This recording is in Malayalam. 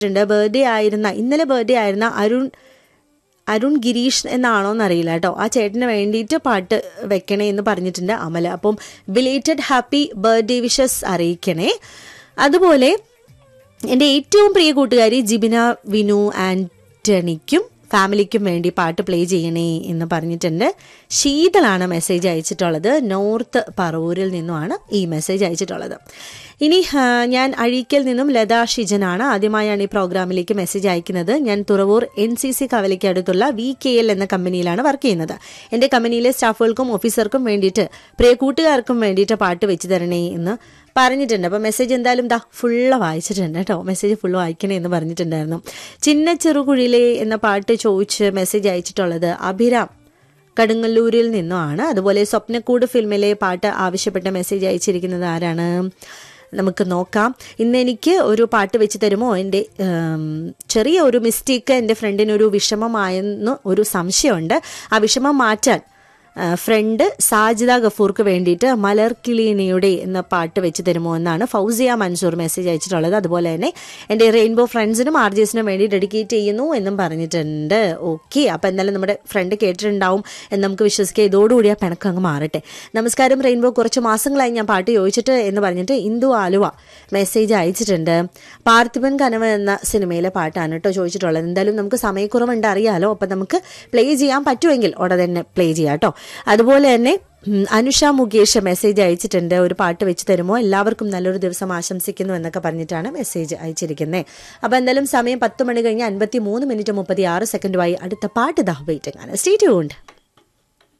ണ്ട് ബർത്ത്ഡേ ആയിരുന്ന ഇന്നലെ ബർത്ത്ഡേ ആയിരുന്ന അരുൺ അരുൺ ഗിരീഷ് എന്നാണോ എന്നറിയില്ല കേട്ടോ ആ ചേട്ടന് വേണ്ടിയിട്ട് പാട്ട് വെക്കണേ എന്ന് പറഞ്ഞിട്ടുണ്ട് അമല അപ്പം ബിലേറ്റഡ് ഹാപ്പി ബർത്ത്ഡേ വിഷസ് അറിയിക്കണേ അതുപോലെ എൻ്റെ ഏറ്റവും പ്രിയ കൂട്ടുകാരി ജിബിന വിനു ആൻ്റണിക്കും ഫാമിലിക്കും വേണ്ടി പാട്ട് പ്ലേ ചെയ്യണേ എന്ന് പറഞ്ഞിട്ടുണ്ട് ശീതളാണ് മെസ്സേജ് അയച്ചിട്ടുള്ളത് നോർത്ത് പറവൂരിൽ നിന്നുമാണ് ഈ മെസ്സേജ് അയച്ചിട്ടുള്ളത് ഇനി ആ, ഞാൻ അഴീക്കൽ നിന്നും ലത ഷിജനാണ് ആദ്യമായാണ് ഈ പ്രോഗ്രാമിലേക്ക് മെസ്സേജ് അയക്കുന്നത് ഞാൻ തുറവൂർ എൻ സി സി കവലയ്ക്ക് അടുത്തുള്ള വി കെ എൽ എന്ന കമ്പനിയിലാണ് വർക്ക് ചെയ്യുന്നത് എൻ്റെ കമ്പനിയിലെ സ്റ്റാഫുകൾക്കും ഓഫീസർക്കും വേണ്ടിയിട്ട് പ്രിയ കൂട്ടുകാർക്കും വേണ്ടിയിട്ട് പാട്ട് വെച്ച് തരണേ എന്ന് പറഞ്ഞിട്ടുണ്ട് അപ്പോൾ മെസ്സേജ് എന്തായാലും ദാ ഫുള്ള് വായിച്ചിട്ടുണ്ട് കേട്ടോ മെസ്സേജ് ഫുള്ള് വായിക്കണേ എന്ന് പറഞ്ഞിട്ടുണ്ടായിരുന്നു ചിന്ന ചെറുകുഴിലെ എന്ന പാട്ട് ചോദിച്ച് മെസ്സേജ് അയച്ചിട്ടുള്ളത് അഭിരാം കടുങ്ങല്ലൂരിൽ നിന്നുമാണ് അതുപോലെ സ്വപ്നക്കൂട് ഫിലിമിലെ പാട്ട് ആവശ്യപ്പെട്ട മെസ്സേജ് അയച്ചിരിക്കുന്നത് ആരാണ് നമുക്ക് നോക്കാം ഇന്ന് എനിക്ക് ഒരു പാട്ട് വെച്ച് തരുമോ എൻ്റെ ഉം, ചെറിയ ഒരു മിസ്റ്റേക്ക് എൻ്റെ ഫ്രണ്ടിന് ഒരു വിഷമമായെന്ന് ഒരു സംശയമുണ്ട് ആ വിഷമം മാറ്റാൻ ആ, ഫ്രണ്ട് സാജിദ ഗഫൂർക്ക് വേണ്ടിയിട്ട് മലർക്കിളീനിയുടെ എന്ന പാട്ട് വെച്ച് തരുമോ എന്നാണ് ഫൗസിയ മൻസൂർ മെസ്സേജ് അയച്ചിട്ടുള്ളത് അതുപോലെ തന്നെ എൻ്റെ റെയിൻബോ ഫ്രണ്ട്സിനും ആർ ജി എസിനും വേണ്ടി ഡെഡിക്കേറ്റ് ചെയ്യുന്നു എന്നും പറഞ്ഞിട്ടുണ്ട് ഓക്കെ അപ്പം എന്തായാലും നമ്മുടെ ഫ്രണ്ട് കേട്ടിട്ടുണ്ടാവും എന്ന് നമുക്ക് വിശ്വസിക്കുക ഇതോടുകൂടി ആ പിണക്കം അങ്ങ് മാറട്ടെ നമസ്കാരം റെയിൻബോ കുറച്ച് മാസങ്ങളായി ഞാൻ പാട്ട് ചോദിച്ചിട്ട് എന്ന് പറഞ്ഞിട്ട് ഇന്ദു ആലുവ മെസ്സേജ് അയച്ചിട്ടുണ്ട് പാർത്ഥിപൻ കനവ് എന്ന സിനിമയിലെ പാട്ടാണ് കേട്ടോ ചോദിച്ചിട്ടുള്ളത് എന്തായാലും നമുക്ക് സമയക്കുറവുണ്ട് അറിയാലോ അപ്പം നമുക്ക് പ്ലേ ചെയ്യാൻ പറ്റുമെങ്കിൽ ഉടനെ തന്നെ പ്ലേ ചെയ്യാം കേട്ടോ അതുപോലെ തന്നെ ഉം, അനുഷ മുകേഷ് മെസ്സേജ് അയച്ചിട്ടുണ്ട് ഒരു പാട്ട് വെച്ച് തരുമോ എല്ലാവർക്കും നല്ലൊരു ദിവസം ആശംസിക്കുന്നു എന്നൊക്കെ പറഞ്ഞിട്ടാണ് മെസ്സേജ് അയച്ചിരിക്കുന്നത് അപ്പോൾ എന്തായാലും സമയം പത്ത് മണി കഴിഞ്ഞ് അൻപത്തി മൂന്ന് മിനിറ്റ് മുപ്പത്തി ആറ് സെക്കൻഡുമായി അടുത്ത പാട്ട് ദാ വെയിറ്റിംഗ് ആണ് സ്റ്റേ ട്യൂൺഡ്